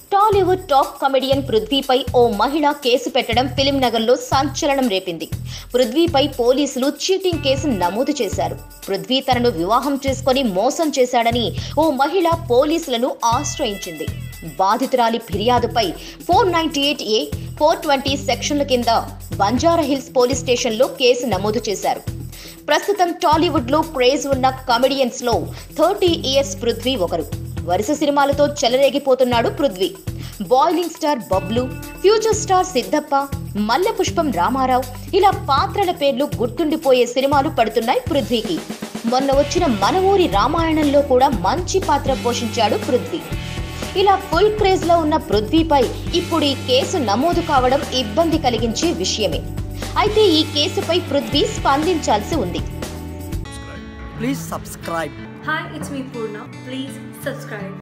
Tollywood top comedian పృథ్వీపై ఓ మహిళ కేసు పెట్టడం ఫిలిం నగర్లో సంచలనం రేపింది పృథ్వీపై పోలీసులు చీటింగ్ కేసు నమోదు చేశారు పృథ్వీ తనను వివాహం చేసుకొని మోసం చేశాడని ఓ మహిళ పోలీసులను ఆశ్రయించింది బాధితురాలి ఫిర్యాదుపై four ninety eight A four twenty సెక్షన్ల కింద బంజారాహిల్స్ పోలీస్ స్టేషన్లో కేసు నమోదు చేశారు ప్రస్తుతం టాలీవుడ్ లో క్రేజ్ ఉన్న కమెడియన్స్ లో థర్టీ ఇయర్స్ పృథ్వీ ఒకరు వరుస సినిమాలతో చెలరేగిపోతున్నాడు Prithvi boiling star Bablu future star Siddhappa మల్లె పుష్పం రామారావు ఇలా పాత్రల పేర్లు గుర్తుండిపోయే సినిమాలు పడుతున్నాయి పృథ్వీకి మొన్న వచ్చిన మన ఊరి రామాయణంలో కూడా మంచి పాత్ర పోషించాడు పృథ్వీ ఇలా ఫుల్ క్రేజ్ లో ఉన్న పృథ్వీపై ఇప్పుడు ఈ కేసు నమోదు కావడం ఇబ్బంది కలిగించే విషయమే అయితే ఈ కేసుపై పృథ్వీ స్పందించాల్సి ఉంది Please subscribe. Hi, it's me Purna. Please subscribe.